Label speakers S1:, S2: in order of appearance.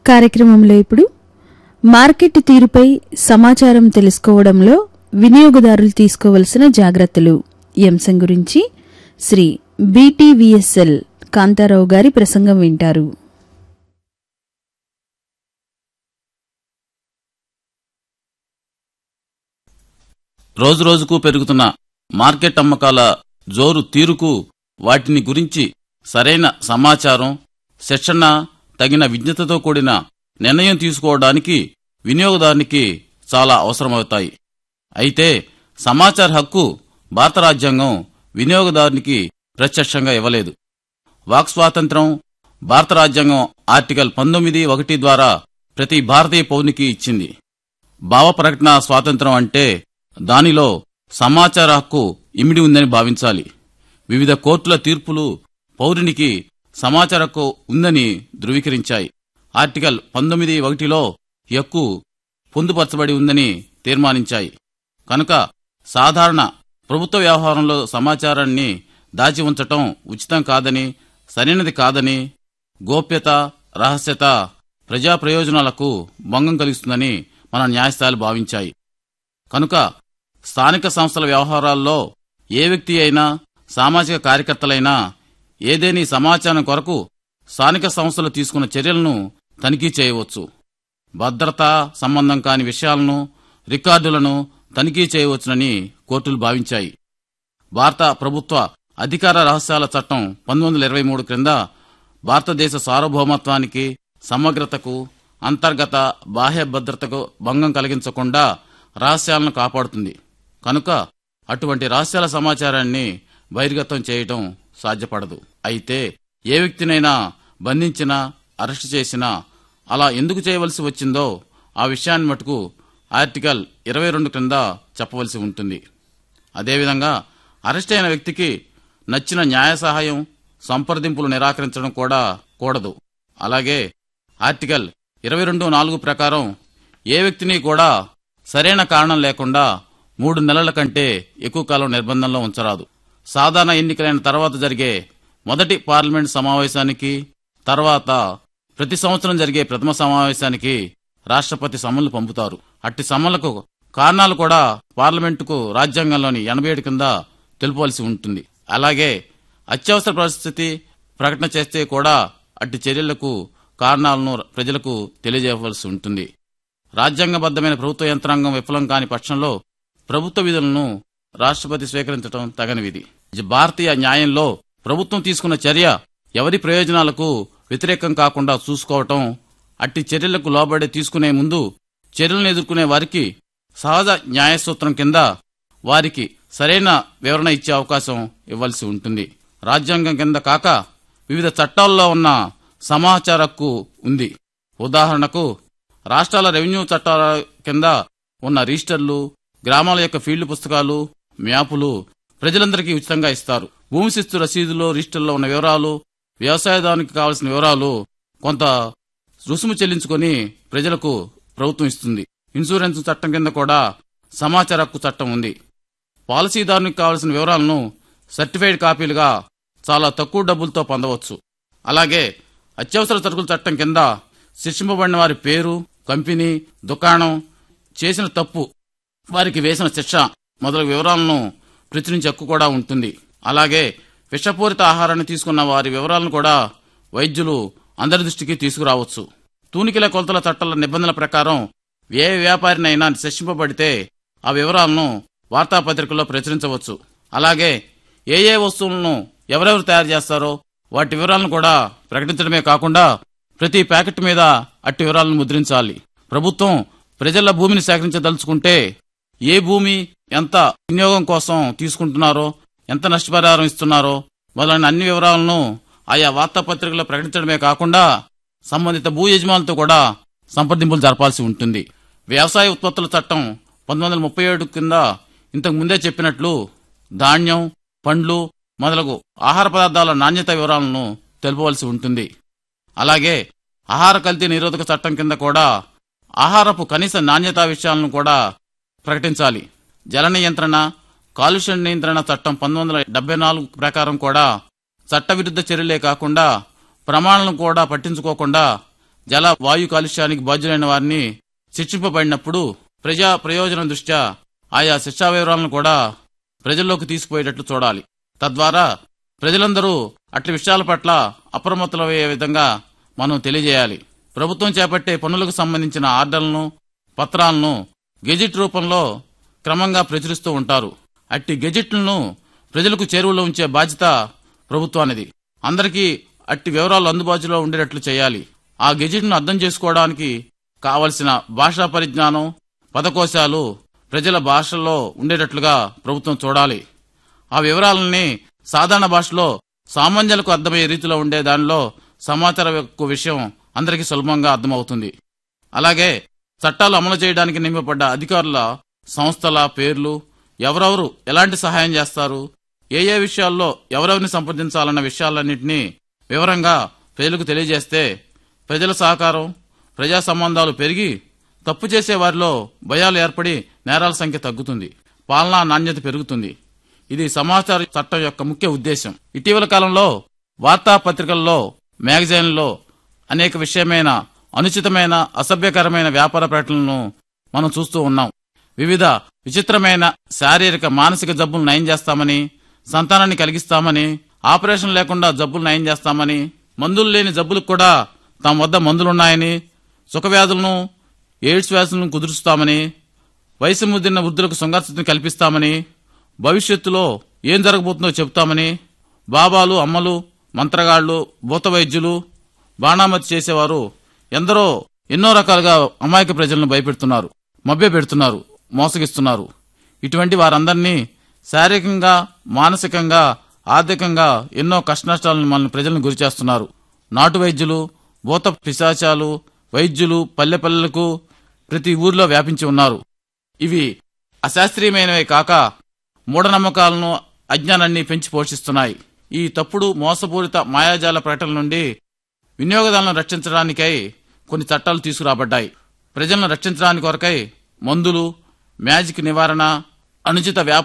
S1: కార్యక్రమంలో ఇప్పుడు మార్కెట్ తీరుపై సమాచారం తెలుసుకోవడంలో వినియోగదారులు తీసుకోవలసిన జాగ్రత్తలు ఈ అంశం గురించి శ్రీ బీటీవీఎస్ఎల్ కాంతారావు గారి ప్రసంగం వింటారు
S2: రోజురోజుకు పెరుగుతున్న మార్కెట్ అమ్మకాల జోరు తీరుకు వాటిని గురించి సరైన సమాచారం శిక్షణ తగిన విజ్ఞతతో కూడిన నిర్ణయం తీసుకోవడానికి వినియోగదారునికి చాలా అవసరమవుతాయి అయితే సమాచార హక్కు భారత రాజ్యాంగం వినియోగదారునికి ప్రత్యక్షంగా ఇవ్వలేదు వాక్ స్వాతంత్రం భారత రాజ్యాంగం ఆర్టికల్ పంతొమ్మిది ఒకటి ద్వారా ప్రతి భారతీయ పౌరునికి ఇచ్చింది భావ ప్రకటన స్వాతంత్రం అంటే దానిలో సమాచార హక్కు ఇమిడి ఉందని భావించాలి వివిధ కోర్టుల తీర్పులు పౌరునికి సమాచార హక్కు ఉందని ధృవీకరించాయి ఆర్టికల్ పంతొమ్మిది ఒకటిలో ఈ హక్కు పొందుపరచబడి ఉందని తీర్మానించాయి కనుక సాధారణ ప్రభుత్వ వ్యవహారంలో సమాచారాన్ని దాచి ఉంచటం ఉచితం కాదని సరైనది కాదని గోప్యత రహస్యత ప్రజా ప్రయోజనాలకు భంగం కలిగిస్తుందని మన న్యాయస్థానాలు భావించాయి కనుక స్థానిక సంస్థల వ్యవహారాల్లో ఏ వ్యక్తి అయినా సామాజిక కార్యకర్తలైనా ఏదేని సమాచారం కొరకు స్థానిక సంస్థలు తీసుకున్న చర్యలను తనిఖీ చేయవచ్చు భద్రత సంబంధం కాని విషయాలను రికార్డులను తనిఖీ చేయవచ్చునని కోర్టులు భావించాయి భారత ప్రభుత్వ అధికార రహస్యాల చట్టం పంతొమ్మిది వందల ఇరవై మూడు క్రింద భారతదేశ సార్వభౌమత్వానికి సమగ్రతకు అంతర్గత బాహ్య భద్రతకు భంగం కలిగించకుండా రహస్యాలను కాపాడుతుంది కనుక అటువంటి రహస్యాల సమాచారాన్ని బహిర్గతం చేయటం సాధ్యపడదు అయితే ఏ వ్యక్తినైనా బంధించినా అరెస్టు చేసినా అలా ఎందుకు చేయవలసి వచ్చిందో ఆ విషయాన్ని మటుకు ఆర్టికల్ ఇరవై రెండు క్రింద చెప్పవలసి ఉంటుంది అదేవిధంగా అరెస్ట్ అయిన వ్యక్తికి నచ్చిన న్యాయ సహాయం సంప్రదింపులు నిరాకరించడం కూడా కూడదు అలాగే ఆర్టికల్ ఇరవై రెండు నాలుగు ప్రకారం ఏ వ్యక్తిని కూడా సరైన కారణం లేకుండా మూడు నెలల కంటే ఎక్కువ కాలం నిర్బంధంలో ఉంచరాదు సాధారణ ఎన్నికలైన తర్వాత జరిగే మొదటి పార్లమెంట్ సమావేశానికి తర్వాత ప్రతి సంవత్సరం జరిగే ప్రథమ సమావేశానికి రాష్ట్రపతి సమ్మన్లు పంపుతారు అట్టి సమ్మలకు కారణాలు కూడా పార్లమెంటుకు రాజ్యాంగంలోని ఎనభై ఏడు కింద తెలుపవలసి ఉంటుంది అలాగే అత్యవసర పరిస్థితి ప్రకటన చేస్తే కూడా అట్టి చర్యలకు కారణాలను ప్రజలకు తెలియజేయవలసి ఉంటుంది రాజ్యాంగబద్ధమైన ప్రభుత్వ యంత్రాంగం విఫలం కాని పక్షంలో ప్రభుత్వ విధులను రాష్ట్రపతి స్వీకరించడం తగనివిది భారతీయ న్యాయంలో ప్రభుత్వం తీసుకున్న చర్య ఎవరి ప్రయోజనాలకు వ్యతిరేకం కాకుండా చూసుకోవటం అట్టి చర్యలకు లోబడి తీసుకునే ముందు చర్యలను ఎదుర్కొనే వారికి సహజ న్యాయ సూత్రం కింద వారికి సరైన వివరణ ఇచ్చే అవకాశం ఇవ్వాల్సి ఉంటుంది రాజ్యాంగం కింద కాక వివిధ చట్టాల్లో ఉన్న సమాచార హక్కు ఉంది ఉదాహరణకు రాష్ట్రాల రెవెన్యూ చట్టాల కింద ఉన్న రిజిస్టర్లు గ్రామాల యొక్క ఫీల్డ్ పుస్తకాలు మ్యాపులు ప్రజలందరికీ ఉచితంగా ఇస్తారు భూమి శిస్తు రసీదులో రిజిస్టర్లో ఉన్న వివరాలు వ్యవసాయదానికి కావలసిన వివరాలు కొంత రుసుము చెల్లించుకొని ప్రజలకు ప్రభుత్వం ఇస్తుంది ఇన్సూరెన్స్ చట్టం కింద కూడా సమాచార హక్కు చట్టం ఉంది పాలసీదారునికి కావలసిన వివరాలను సర్టిఫైడ్ కాపీలుగా చాలా తక్కువ డబ్బులతో పొందవచ్చు అలాగే అత్యవసర సరుకుల చట్టం కింద శిక్షింపబడిన వారి పేరు కంపెనీ దుకాణం చేసిన తప్పు వారికి వేసిన శిక్ష మొదలగు వివరాలను ప్రచురించే హక్కు కూడా ఉంటుంది అలాగే విషపూరిత ఆహారాన్ని తీసుకున్న వారి వివరాలను కూడా వైద్యులు అందరి దృష్టికి తీసుకురావచ్చు తూనికిల కొలతల చట్టాల నిబంధనల ప్రకారం ఏ వ్యాపారినైనా శిక్షింపబడితే ఆ వివరాలను వార్తాపత్రికల్లో ప్రచురించవచ్చు అలాగే ఏ ఏ వస్తువులను ఎవరెవరు తయారు చేస్తారో వాటి వివరాలను కూడా ప్రకటించడమే కాకుండా ప్రతి ప్యాకెట్ మీద అట్టి వివరాలను ముద్రించాలి ప్రభుత్వం ప్రజల భూమిని సేకరించదలుచుకుంటే ఏ భూమి ఎంత వినియోగం కోసం తీసుకుంటున్నారో ఎంత నష్టపరిహారం ఇస్తున్నారో మొదలైన అన్ని వివరాలను ఆయా వార్తాపత్రికల్లో ప్రకటించడమే కాకుండా సంబంధిత భూ యజమానులతో కూడా సంప్రదింపులు జరపాల్సి ఉంటుంది వ్యవసాయ ఉత్పత్తుల చట్టం పంతొమ్మిది వందల ముప్పై ఏడు కింద ఇంతకు ముందే చెప్పినట్లు ధాన్యం పండ్లు మొదలగు ఆహార పదార్థాల నాణ్యత వివరాలను తెలుపవలసి ఉంటుంది అలాగే ఆహార కల్తీ నిరోధక చట్టం కింద కూడా ఆహారపు కనీస నాణ్యతా విషయాలను కూడా ప్రకటించాలి జల నియంత్రణ కాలుష్య నియంత్రణ చట్టం పంతొమ్మిది వందల డెబ్బై నాలుగు ప్రకారం కూడా చట్టవిరుద్ధ చర్యలే కాకుండా ప్రమాణాలను కూడా పట్టించుకోకుండా జల వాయు కాలుష్యానికి బాధ్యులైన వారిని శిక్షింపబడినప్పుడు ప్రజా ప్రయోజనం దృష్ట్యా ఆయా శిక్షా వివరాలను కూడా ప్రజల్లోకి తీసుకుపోయేటట్లు చూడాలి తద్వారా ప్రజలందరూ అట్ల విషయాల పట్ల అప్రమత్తమయ్యే విధంగా మనం తెలియజేయాలి ప్రభుత్వం చేపట్టే పనులకు సంబంధించిన ఆర్డర్లను పత్రాలను గెజిట్ రూపంలో క్రమంగా ప్రచురిస్తూ ఉంటారు అట్టి గెజిట్లను ప్రజలకు చేరువలో ఉంచే బాధ్యత ప్రభుత్వానిది అందరికీ అట్టి వివరాలు అందుబాటులో ఉండేటట్లు చేయాలి ఆ గెజిట్ను అర్థం చేసుకోవడానికి కావలసిన భాషా పరిజ్ఞానం పదకోశాలు ప్రజల భాషల్లో ఉండేటట్లుగా ప్రభుత్వం చూడాలి ఆ వివరాలని సాధారణ భాషలో సామాన్యులకు అర్థమయ్యే రీతిలో ఉండే దానిలో సమాచారం యొక్క విషయం అందరికీ సులభంగా అర్థమవుతుంది అలాగే చట్టాలు అమలు చేయడానికి నియమపడ్డ అధికారుల సంస్థల పేర్లు ఎవరెవరు ఎలాంటి సహాయం చేస్తారు ఏ ఏ విషయాల్లో ఎవరెవరిని సంప్రదించాలన్న విషయాలన్నింటినీ వివరంగా ప్రజలకు తెలియజేస్తే ప్రజల సహకారం ప్రజా సంబంధాలు పెరిగి తప్పు చేసే వారిలో భయాలు ఏర్పడి నేరాల సంఖ్య తగ్గుతుంది పాలనా నాణ్యత పెరుగుతుంది ఇది సమాచార చట్టం యొక్క ముఖ్య ఉద్దేశం ఇటీవల కాలంలో వార్తాపత్రికల్లో మ్యాగజైన్లలో అనేక విషయమైన అనుచితమైన అసభ్యకరమైన వ్యాపార ప్రకటనలను మనం చూస్తూ ఉన్నాం వివిధ విచిత్రమైన శారీరక మానసిక జబ్బులు నయం చేస్తామని సంతానాన్ని కలిగిస్తామని ఆపరేషన్ లేకుండా జబ్బులు నయం చేస్తామని మందులు లేని జబ్బులకు కూడా తమ వద్ద మందులున్నాయని సుఖవ్యాధులను ఎయిడ్స్ వ్యాధులను కుదురుస్తామని వయసు ముదిరిన వృద్ధులకు సంఘర్షతను కల్పిస్తామని భవిష్యత్తులో ఏం జరగబోతుందో చెబుతామని బాబాలు అమ్మలు మంత్రగాళ్లు భూత వైద్యులు బాణామతి చేసేవారు ఎందరో ఎన్నో రకాలుగా అమాయక ప్రజలను భయపెడుతున్నారు మభ్య పెడుతున్నారు మోసగిస్తున్నారు ఇటువంటి వారందరినీ శారీరకంగా మానసికంగా ఆర్థికంగా ఎన్నో కష్టనష్టాలను మన ప్రజలను గురిచేస్తున్నారు నాటు వైద్యులు భూత పిశాచాలు వైద్యులు పల్లె పల్లెలకు ప్రతి ఊర్లో వ్యాపించి ఉన్నారు ఇవి అశాస్త్రీయమైనవే కాక మూఢనమ్మకాలను అజ్ఞానాన్ని పెంచి పోషిస్తున్నాయి ఈ తప్పుడు మోసపూరిత మాయాజాల ప్రకటనల నుండి వినియోగదారులను రక్షించడానికై కొన్ని చట్టాలు తీసుకురాబడ్డాయి ప్రజలను రక్షించడానికి కొరకై మందులు మ్యాజిక్ నివారణ అనుచిత వ్యాపార